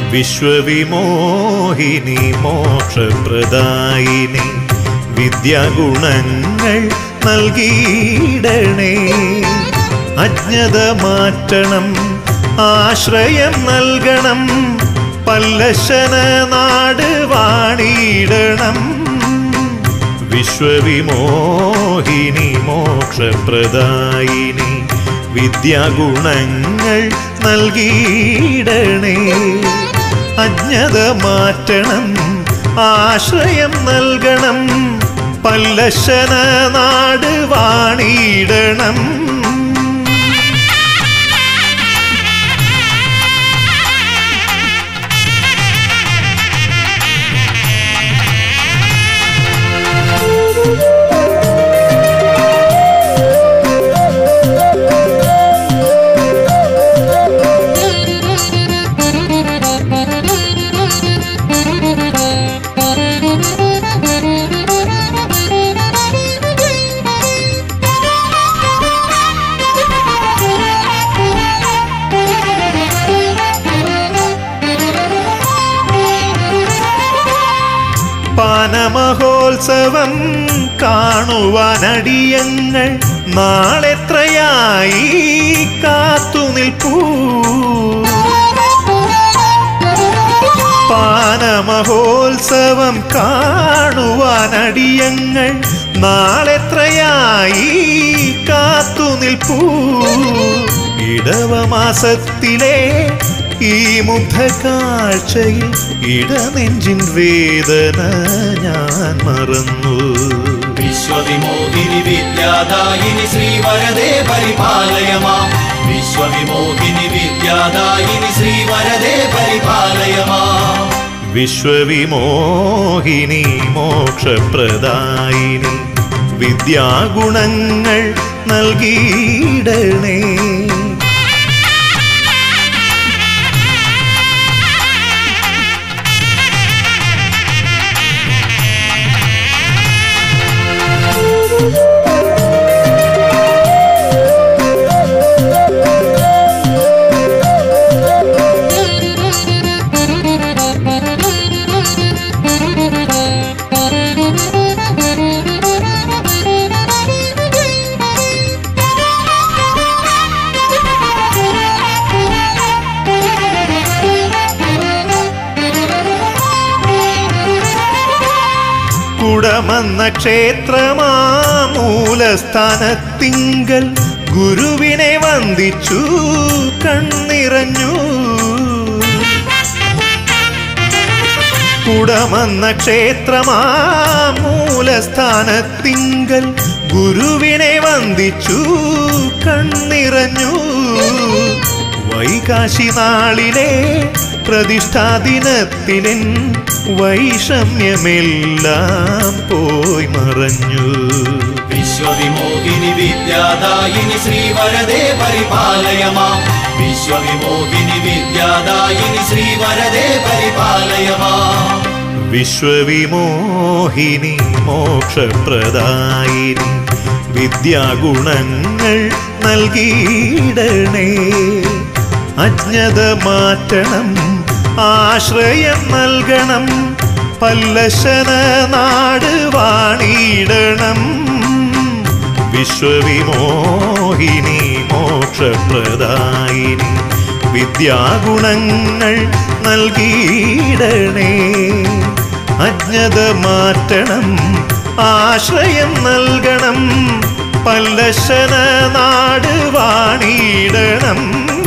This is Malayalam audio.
വിശ്വവിമോഹിനി മോക്ഷപ്രദായിനി വിദ്യാഗുണങ്ങൾ നൽകിയിടണേ അജ്ഞത മാറ്റണം ആശ്രയം നൽകണം പല്ലശന നാട് വാണിയിടണം വിശ്വവിമോഹിനി മോക്ഷപ്രദായിനി വിദ്യാഗുണങ്ങൾ നൽകിയിടണേ അജ്ഞത മാറ്റണം ആശ്രയം നൽകണം പല്ലശന നാട് വാണിയിടണം പാനമഹോത്സവം കാണുവാനടിയങ്ങൾ നാളെത്രയായി കാത്തുനിൽപ്പൂ പാനമഹോത്സവം കാണുവാനടിയങ്ങൾ നാളെത്രയായി കാത്തുനിൽപ്പൂ ഇടവമാസത്തിലെ ഈ മുഗ്ധ കാഴ്ചയിൽ ഇടനെഞ്ചിൻ വേദന ഞാൻ മറന്നു വിശ്വവിമോഹിനി വിദ്യാദായിനി ശ്രീവരദേ പരിപാലയമാം വിശ്വവിമോഹിനി വിദ്യാദായിനി ശ്രീവരദേ പരിപാലയമാം വിശ്വവിമോഹിനി മോക്ഷപ്രദായിനി വിദ്യാഗുണങ്ങൾ നൽകിയിടണേ കുടമെന്ന ക്ഷേത്രമാ മൂലസ്ഥാനത്തിങ്കൽ ഗുരുവിനെ വന്ദിച്ചു കണ്ണിറഞ്ഞു കുടമെന്ന ക്ഷേത്രമാ മൂലസ്ഥാനത്തിങ്കൽ ഗുരുവിനെ വന്ദിച്ചു കണ്ണിറഞ്ഞു വൈകാശി നാളിലെ പ്രതിഷ്ഠാദിനത്തിലെൻ വൈഷമ്യമെല്ലാം പോയി മറഞ്ഞു വിശ്വവിമോഹിനി വിദ്യാദായിനി ശ്രീവരദേ പരിപാലയമാം വിശ്വവിമോഹിനി വിദ്യാദായിനി ശ്രീവരദേ പരിപാലയമാം വിശ്വവിമോഹിനി മോക്ഷപ്രദായിനി വിദ്യാഗുണങ്ങൾ നൽകിയിടണേ അജ്ഞത മാറ്റണം ആശ്രയം നൽകണം പല്ലശന നാട് വാണിയിടണം വിശ്വവിമോഹിനി മോക്ഷപ്രദായിനി വിദ്യാഗുണങ്ങൾ നൽകിയിടണേ അജ്ഞത മാറ്റണം ആശ്രയം നൽകണം പല്ലശന നാട് വാണിയിടണം